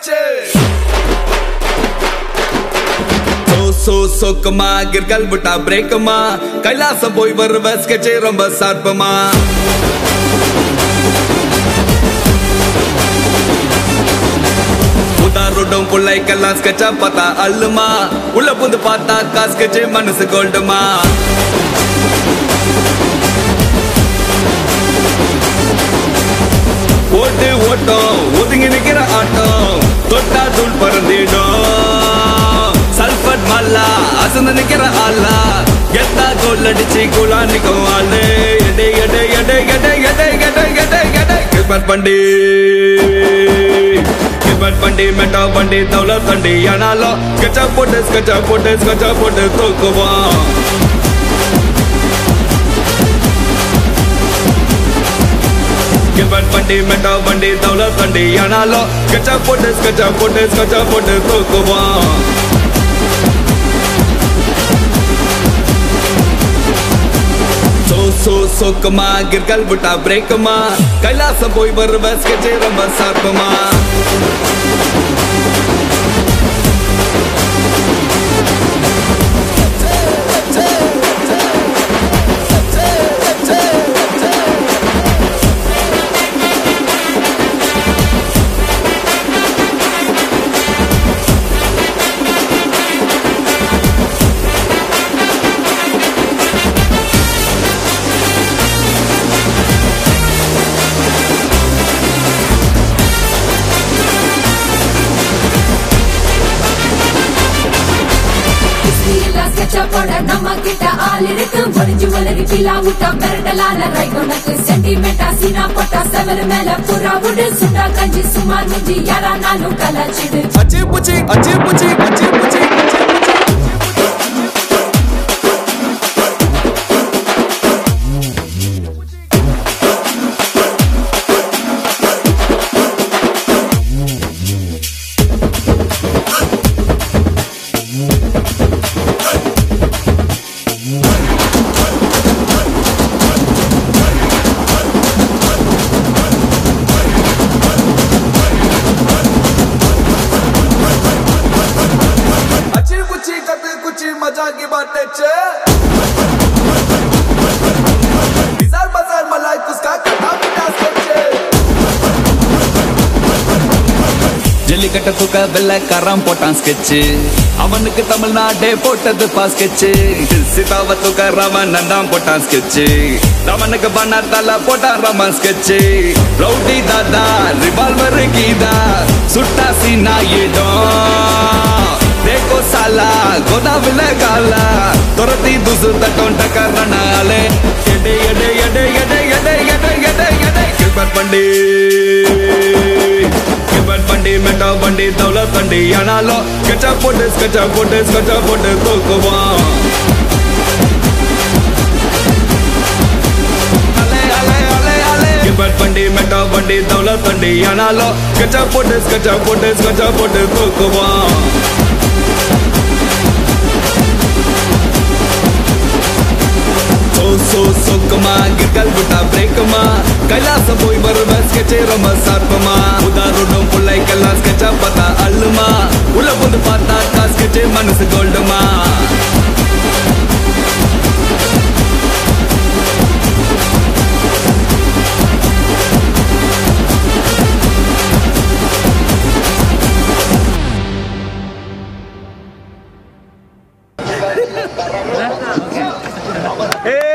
sketch சோ சோ சோக்கமா கிற்கல் விட்டா பிரேக்கமா கைலாசம் போய் வருவ ஸ்கெட்சே ரொம்ப சார்பமா உதாரோடும் பிள்ளைக்கெல்லாம் ஸ்கெட்சா பார்த்தா அல்லுமா உள்ள புந்து பார்த்தா காஸ்கெட்சே மனசு கோல்டுமா ஓட்டு ஓட்டம் ஒதுங்கி நிக்கிற ஆட்டம் தொட்டா தூள் பறந்திடும் சல்பட் மல்லா அசந்து நிக்கிற ஆளா கெத்தா கோல் அடிச்சு குலா நிக்கும் ஆளு எடை எடை எடை எடை எடை எடை எடை எடை கிருபர் பண்டி கிருபர் பண்டி மெட்டா பண்டி தௌல தண்டி ஆனாலும் ஸ்கெட்சா போட்டு ஸ்கெட்சா போட்டு ஸ்கெட்சா போட்டு தூக்குவான் கிபட் பண்டி மெட்டா பண்டி தௌல தண்டி ஆனாலும் ஸ்கெட்சா போட்டு ஸ்கெட்சா போட்டு ஸ்கெட்சா போட்டு தூக்குவான் சோ சோ சோக்கமா கிற்கல் விட்டா பிரேக்கமா கைலாசம் போய் வருவ ஸ்கெட்சே ரொம்ப சார்பமா ஸ்ரீலா ஸ்கெட்சா போட நம்ம கிட்ட ஆள் இருக்கு ஒளிஞ்சு ஒளரி பிலா விட்டா மிரட்டலான ரைட் உனக்கு சென்டிமெண்டா சீனா போட்டா செவரு மேல புறா விடு சுண்டா கஞ்சி சுமார் முஞ்சி யாரானாலும் கலாச்சிடு அச்சி புச்சி அச்சி புச்சி அச்சி புச்சி अच्छी कुची कभी कुची मजा की बातें चे बिजार बाजार मलाई कुसका कटा पिटा स्केचे ஜல்லிக்கட்ட தூக்க வெள்ளக்காரன் போட்டான் ஸ்கெட்சு அவனுக்கு தமிழ்நாடே போட்டது பா ஸ்கெட்சு சீதாவ தூக்க ராமன் நந்தான் போட்டான் ஸ்கெட்சு ராமனுக்கு பண்ணாத்தால போட்டான் ராமன் ஸ்கெட்சு ரவுடி தாதா ரிவால்வர் கீதா சுட்டா சீனா இடம் देखो साला गोदाविल गाला तुरती दुसु तटों टकरनाले एडे एडे एडे एडे एडे एडे एडे एडे किबट बंडी किबट बंडी मेटा बंडी दौलत बंडी आनालो कचा पोटे कचा पोटे कचा पोटे तोकवा अले अले अले अले किबट बंडी मेटा बंडी दौलत बंडी आनालो कचा पोटे कचा पोटे कचा पोटे तोकवा சோ சோ சொக்கமா கிற்கல் விட்டா பிரேக்கமா கைலாசம் போய் வருவ ஸ்கெட்சே ரொம்ப சார்பமா உதாரணம் பிள்ளைக்கெல்லாம் ஸ்கெட்சா பார்த்தா அல்லுமா உள்ள வந்து பார்த்தா ஸ்கெட்சே மனசு கோல்டுமா ஏ